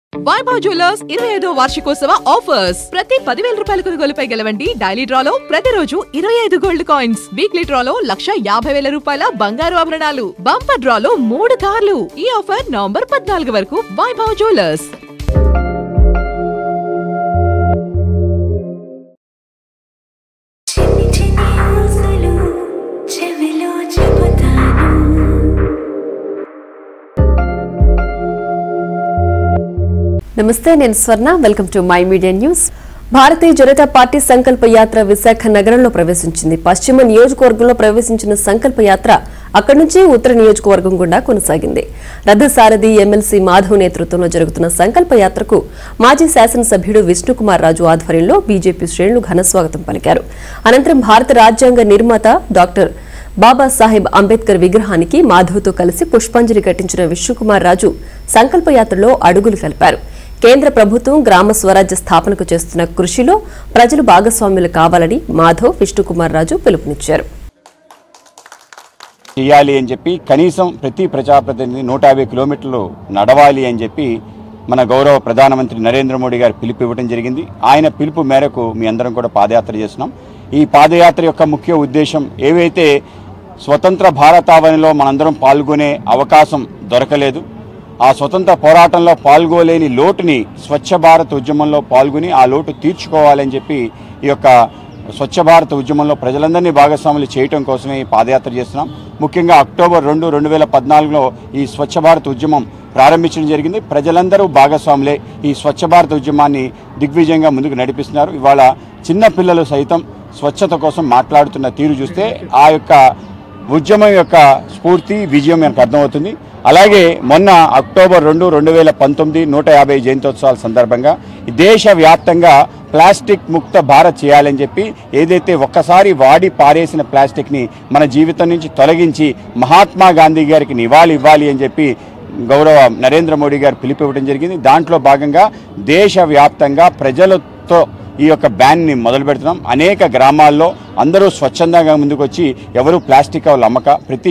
Vaibhav jewellers ఇరవై ఐదో వార్షికోత్సవ ఆఫర్స్ ప్రతి పదివేల రూపాయల కొనుగోలుపై గెలవండి డైలీ డ్రాలో ప్రతిరోజు ఇరవై ఐదు గోల్డ్ కాయిన్స్ వీక్లీ డ్రాలో లక్ష యాభై వేల రూపాయల బంగారు ఆభరణాలు బంపర్ డ్రాలో మూడు కార్లు ఈ ఆఫర్ నవంబర్ పద్నాలుగు వరకు వైభవ్ జ్యువెలర్స్ చిన్ని చిన్ని ఊసులు చెవిలో చెబుతాను నమస్తే నేను Swarna welcome to my media news Bharatiya Janata Party Sankalp Yatra Visakha నగరంలో ప్రవేశించింది పశ్చిమ నియోజకవర్గంలో ప్రవేశించిన సంకల్ప యాత్ర అక్కడి నుంచి ఉత్తర నియోజకవర్గం గుండా కొనసాగింది రథసారథి ఎమ్మెల్సీ మాధవ్ నేతృత్వంలో జరుగుతున్న సంకల్ప యాత్రకు మాజీ శాసనసభ్యుడు విష్ణుకుమార్ రాజు ఆధ్వర్యంలో బీజేపీ శ్రేణులు ఘనస్వాగతం పలికారు అనంతరం భారత రాజ్యాంగ నిర్మాత డాక్టర్ బాబాసాహెబ్ అంబేద్కర్ విగ్రహానికి మాధవ్తో కలిసి పుష్పాంజలి ఘటించిన విష్ణుకుమార్ రాజు సంకల్ప యాత్రలో అడుగులు కలిపారు కేంద్ర ప్రభుత్వం గ్రామ స్వరాజ్య స్థాపనకు చేస్తున్న కృషిలో ప్రజలు భాగస్వాములు కావాలని మాధవ్ విష్ణుకుమార్ రాజు పిలుపునిచ్చారు చేయాలి అని చెప్పి కనీసం ప్రతి ప్రజాప్రతినిధి నూట యాభై కిలోమీటర్లు నడవాలి అని చెప్పి మన గౌరవ ప్రధానమంత్రి నరేంద్ర మోడీ గారు పిలుపు ఇవ్వడం జరిగింది ఆయన పిలుపు మేరకు మీ అందరం కూడా పాదయాత్ర చేస్తున్నాం ఈ పాదయాత్ర యొక్క ముఖ్య ఉద్దేశం ఏవైతే స్వతంత్ర భారతావనిలో మనందరం పాల్గొనే అవకాశం దొరకలేదు ఆ స్వతంత్ర పోరాటంలో పాల్గొలేని లోటుని స్వచ్ఛ భారత్ ఉద్యమంలో పాల్గొని ఆ లోటు తీర్చుకోవాలని చెప్పి ఈ యొక్క స్వచ్ఛ భారత్ ఉద్యమంలో ప్రజలందరినీ భాగస్వాములు చేయటం కోసమే ఈ పాదయాత్ర చేస్తున్నాం ముఖ్యంగా అక్టోబర్ రెండు రెండు వేల పద్నాలుగులో ఈ స్వచ్ఛ భారత్ ఉద్యమం ప్రారంభించడం జరిగింది ప్రజలందరూ భాగస్వాములే ఈ స్వచ్ఛ భారత్ ఉద్యమాన్ని దిగ్విజయంగా ముందుకు నడిపిస్తున్నారు ఇవాళ చిన్న పిల్లలు సైతం స్వచ్ఛత కోసం మాట్లాడుతున్న తీరు చూస్తే ఆ యొక్క ఉద్యమం యొక్క స్ఫూర్తి విజయం మనకు అర్థమవుతుంది అలాగే మొన్న అక్టోబర్ రెండు రెండు వేల పంతొమ్మిది నూట యాభై జయంతోత్సవాల సందర్భంగా ఈ దేశవ్యాప్తంగా ప్లాస్టిక్ ముక్త భారత్ చేయాలని చెప్పి ఏదైతే ఒక్కసారి వాడి పారేసిన ప్లాస్టిక్ని మన జీవితం నుంచి తొలగించి మహాత్మా గాంధీ గారికి నివాళి ఇవ్వాలి అని చెప్పి గౌరవ నరేంద్ర మోడీ గారు పిలుపు ఇవ్వడం జరిగింది దాంట్లో భాగంగా దేశవ్యాప్తంగా ప్రజలతో ఈ యొక్క బ్యాన్ని మొదలు పెడుతున్నాం అనేక గ్రామాల్లో అందరూ స్వచ్ఛందంగా ముందుకు వచ్చి ఎవరు ప్లాస్టిక్ కవర్లు అమ్మక ప్రతి